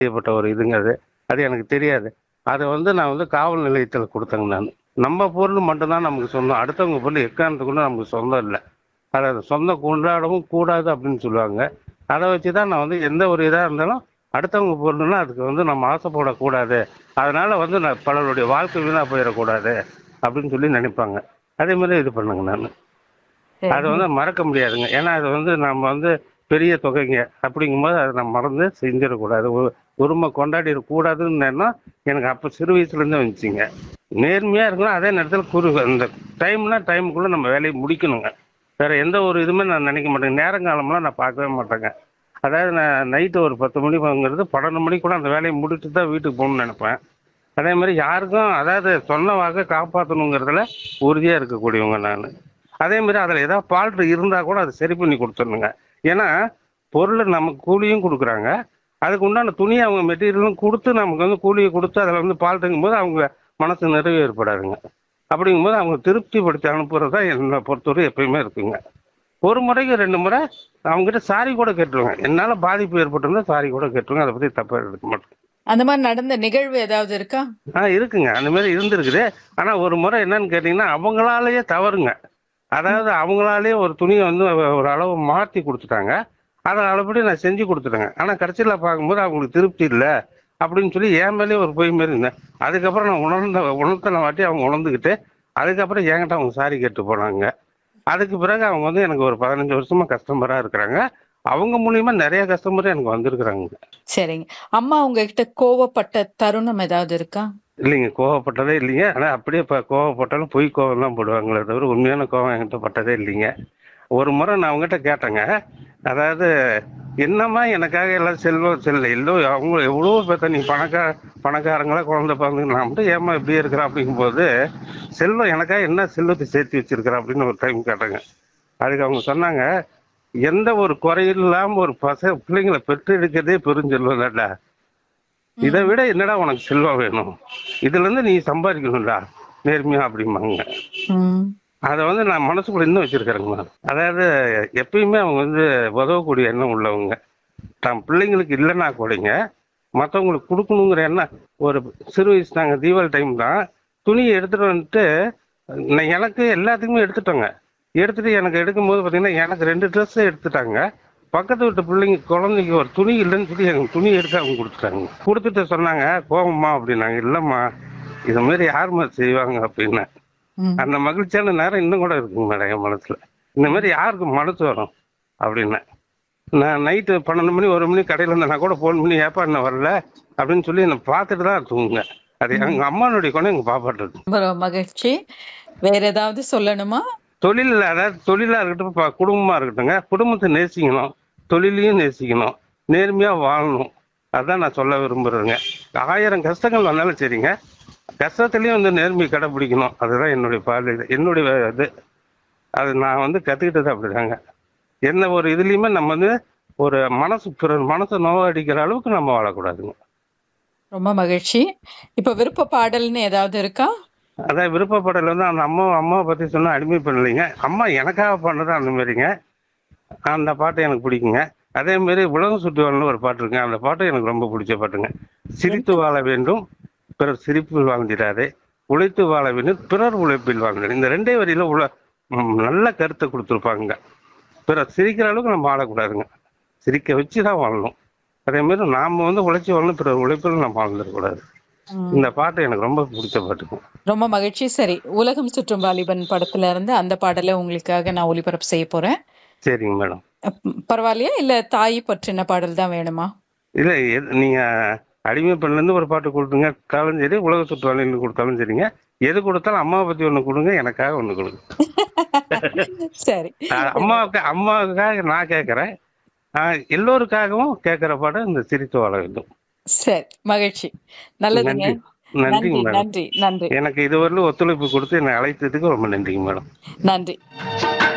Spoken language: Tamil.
செய்யப்பட்ட ஒரு இதுங்க அது அது எனக்கு தெரியாது அதை வந்து நான் வந்து காவல் நிலையத்தில் கொடுத்தேங்க நான் நம்ம பொருள் மட்டும்தான் நமக்கு சொந்தம் அடுத்தவங்க பொருள் எக்காரணத்துக்குள்ள நமக்கு சொந்தம் இல்லை அதாவது சொந்தம் கொண்டாடவும் கூடாது அப்படின்னு சொல்லுவாங்க அதை வச்சு தான் நான் வந்து எந்த ஒரு இதாக இருந்தாலும் அடுத்தவங்க பொருள்னா அதுக்கு வந்து நம்ம ஆசைப்படக்கூடாது அதனால வந்து நான் பலருடைய வாழ்க்கை வீணாக போயிடக்கூடாது அப்படின்னு சொல்லி நினைப்பாங்க அதே மாதிரி இது பண்ணுங்க நான் அதை வந்து மறக்க முடியாதுங்க ஏன்னா அது வந்து நம்ம வந்து பெரிய தொகைங்க அப்படிங்கும்போது அதை நம்ம மறந்து செஞ்சிடக்கூடாது ஒரு- உரிமை கொண்டாடிடக்கூடாதுன்னு எண்ணம் எனக்கு அப்போ சிறு வயசுலேருந்தே வந்துச்சுங்க நேர்மையாக இருக்கணும் அதே நேரத்தில் குறு அந்த டைம்னா டைமுக்குள்ளே நம்ம வேலையை முடிக்கணுங்க வேற எந்த ஒரு இதுவுமே நான் நினைக்க மாட்டேங்க நேரங்காலம்லாம் நான் பார்க்கவே மாட்டேங்க அதாவது நான் நைட்டு ஒரு பத்து மணி வாங்குறது பன்னெண்டு மணிக்கு கூட அந்த வேலையை முடிச்சுட்டு தான் வீட்டுக்கு போகணும்னு நினைப்பேன் அதே மாதிரி யாருக்கும் அதாவது சொன்ன வாக்கை காப்பாற்றணுங்கிறதுல உறுதியாக இருக்கக்கூடியவங்க நான் அதே மாதிரி அதில் ஏதாவது ஃபால்ட் இருந்தால் கூட அதை சரி பண்ணி கொடுத்துடணுங்க ஏன்னா பொருள் நமக்கு கூலியும் கொடுக்குறாங்க அதுக்கு உண்டான துணியை அவங்க மெட்டீரியலும் கொடுத்து நமக்கு வந்து கூலியை கொடுத்து அதில் வந்து ஃபால்ட்டுங்கும் போது அவங்க மனசு நிறைவு ஏற்படாதுங்க அப்படிங்கும்போது அவங்க திருப்திப்படுத்தி அனுப்புறது தான் என்னை பொறுத்தவரை எப்பயுமே இருக்குங்க ஒரு முறைக்கு ரெண்டு முறை அவங்ககிட்ட சாரி கூட கேட்டுருவேன் என்னால் பாதிப்பு ஏற்பட்டிருந்தா சாரி கூட கேட்டுருவேன் அதை பற்றி தப்பாக எடுக்க மாட்டேன் அந்த மாதிரி நடந்த நிகழ்வு ஏதாவது இருக்கா ஆ இருக்குங்க அந்த மாதிரி இருந்திருக்குது ஆனா ஒரு முறை என்னன்னு கேட்டீங்கன்னா அவங்களாலேயே தவறுங்க அதாவது அவங்களாலேயே ஒரு துணியை வந்து ஒரு அளவு மாற்றி கொடுத்துட்டாங்க அதை அளப்படி நான் செஞ்சு கொடுத்துட்டேங்க ஆனா கடைசியில பார்க்கும்போது அவங்களுக்கு திருப்தி இல்லை அப்படின்னு சொல்லி என் மேலேயே ஒரு பொய் மாதிரி இருந்தேன் அதுக்கப்புறம் நான் உணர்ந்த உணர்த்தின வாட்டி அவங்க உணர்ந்துக்கிட்டு அதுக்கப்புறம் என்கிட்ட அவங்க சாரி கேட்டு போனாங்க அதுக்கு பிறகு அவங்க வந்து எனக்கு ஒரு பதினஞ்சு வருஷமா கஸ்டமரா இருக்கிறாங்க அவங்க மூலியமா நிறைய கஸ்டமர் எனக்கு வந்திருக்கிறாங்க சரிங்க அம்மா உங்ககிட்ட கோவப்பட்ட தருணம் ஏதாவது இருக்கா இல்லைங்க கோவப்பட்டதே இல்லைங்க ஆனால் அப்படியே இப்போ கோவப்பட்டாலும் பொய் கோவம் தான் போடுவாங்களே தவிர உண்மையான கோவம் என்கிட்ட பட்டதே இல்லைங்க ஒரு முறை நான் அவங்ககிட்ட கேட்டேங்க அதாவது என்னம்மா எனக்காக எல்லாம் செல்வம் செல்ல எல்லோ அவங்க எவ்வளோ பேர்த்த நீ பணக்கா பணக்காரங்களா குழந்தை பிறந்து நான் மட்டும் ஏமா இப்படி இருக்கிறேன் அப்படிங்கும்போது செல்வம் எனக்காக என்ன செல்வத்தை சேர்த்து வச்சிருக்கிற அப்படின்னு ஒரு டைம் கேட்டாங்க அதுக்கு அவங்க சொன்னாங்க எந்த ஒரு குறையும் இல்லாம ஒரு பச பிள்ளைங்களை பெற்றெடுக்கிறதே பெருஞ்செல்வம் தான்டா இதை விட என்னடா உனக்கு செல்வம் வேணும் இதுல இருந்து நீ சம்பாதிக்கணும்டா நேர்மையா அப்படிம்பாங்க ம். அதை வந்து நான் மனசுக்குள்ள இன்னும் வச்சிருக்கிறேங்க நான் அதாவது எப்பயுமே அவங்க வந்து உதவக்கூடிய எண்ணம் உள்ளவங்க தான் பிள்ளைங்களுக்கு இல்லைன்னா கூடங்க மற்றவங்களுக்கு கொடுக்கணுங்கிற எண்ணம் ஒரு சிறு வயசு நாங்கள் தீபாவளி டைம் தான் துணியை எடுத்துட்டு வந்துட்டு நான் எனக்கு எல்லாத்துக்குமே எடுத்துட்டோங்க எடுத்துட்டு எனக்கு எடுக்கும்போது பார்த்தீங்கன்னா எனக்கு ரெண்டு ட்ரெஸ் எடுத்துட்டாங்க பக்கத்து வீட்டு பிள்ளைங்க குழந்தைக்கு ஒரு துணி இல்லைன்னு சொல்லி எனக்கு துணி எடுத்து அவங்க கொடுத்துட்டாங்க கொடுத்துட்டு சொன்னாங்க கோவம்மா அப்படின்னாங்க இல்லைம்மா இது மாதிரி யாரும்மா செய்வாங்க அப்படின்னு ம். அந்த மகிழ்ச்சியான நேரம் இன்னும் கூட இருக்குங்க மேடம் என் மனசுல இந்த மாதிரி யாருக்கு மனசு வரும் அப்படின்னு நான் நைட்டு பன்னெண்டு மணி ஒரு மணி கடையில் இருந்தேன் நான் கூட ஃபோன் பண்ணி ஏப்பா என்ன வரல அப்படின்னு சொல்லி என்னை பார்த்துட்டு தான் தூங்குங்க அது எங்க அம்மானுடைய குணம் எங்க பாப்பாட்டு இருக்கு ரொம்ப மகிழ்ச்சி வேற ஏதாவது சொல்லணுமா தொழில் அதாவது தொழிலா இருக்கட்டும் ப- குடும்பமா இருக்கட்டுங்க குடும்பத்தை நேசிக்கணும் தொழிலையும் நேசிக்கணும் நேர்மையா வாழணும் அதான் நான் சொல்ல விரும்புறேங்க ஆயிரம் கஷ்டங்கள் வந்தாலும் சரிங்க கஷ்டத்துலயும் வந்து நேர்மை கடைபிடிக்கணும் அதுதான் என்னுடைய பார்வை என்னுடைய இது அது நான் வந்து கத்துக்கிட்டது அப்படிதாங்க எந்த ஒரு இதுலயுமே நம்ம வந்து ஒரு மனசு பிறர் மனசை நோவடிக்கிற அளவுக்கு நம்ம வாழக்கூடாதுங்க ரொம்ப மகிழ்ச்சி இப்ப விருப்ப பாடல்னு ஏதாவது இருக்கா அதான் விருப்பப்படல வந்து அந்த அம்மா அம்மாவை பத்தி சொன்னா அடிமை பண்ணலைங்க அம்மா எனக்காக பண்ணது அந்த மாதிரிங்க அந்த பாட்டு எனக்கு பிடிக்குங்க அதே மாதிரி உலகம் சுற்றுவாள்னு ஒரு பாட்டு இருக்குங்க அந்த பாட்டு எனக்கு ரொம்ப பிடிச்ச பாட்டுங்க சிரித்து வாழ வேண்டும் பிறர் சிரிப்பில் வாழ்ந்திடாதே உழைத்து வாழ வேண்டும் பிறர் உழைப்பில் வாழ்ந்திட இந்த ரெண்டே வரியில உள்ள ம், நல்ல கருத்தை கொடுத்துருப்பாங்க பிறர் சிரிக்கிற அளவுக்கு நம்ம வாழக்கூடாதுங்க சிரிக்க வச்சு தான் வாழணும் அதே மாதிரி நாம வந்து உழைச்சி வாழணும் பிறர் உழைப்பில் நம்ம வாழ்ந்துடக்கூடாது இந்த பாட்டு எனக்கு ரொம்ப பிடிச்ச பாட்டுங்க ரொம்ப மகிழ்ச்சி சரி உலகம் சுற்றும் வாலிபன் படத்துல இருந்து அந்த பாடலை உங்களுக்காக நான் ஒளிபரப்பு செய்ய போறேன் சரிங்க மேடம் அப்- பரவாயில்லையா இல்ல தாய் பற்றின பாடல் தான் வேணுமா இல்ல எது- நீங்க அடிமை பெண்லேருந்து ஒரு பாட்டு கொடுத்துங்க கொடுத்தாலும் சரி உலக சுற்றுலான்னு கொடுத்தாலும் சரிங்க எது கொடுத்தாலும் அம்மாவை பத்தி ஒண்ணு கொடுங்க எனக்காக ஒண்ணு கொடுங்க சரி அஹ் அம்மாவுக்கு அம்மாவுக்காக நான் கேட்கறேன் அஹ் எல்லோருக்காகவும் கேட்கிற பாடம் இந்த சிரித்து வாழ வேண்டும் சரி மகிழ்ச்சி நல்லதுங்க நன்றி நன்றிங்க நன்றி மேடம் நன்றி நன்றி எனக்கு இதுவரையிலும் ஒத்துழைப்பு கொடுத்து என்னை அழைத்ததுக்கு ரொம்ப நன்றிங்க மேடம் நன்றி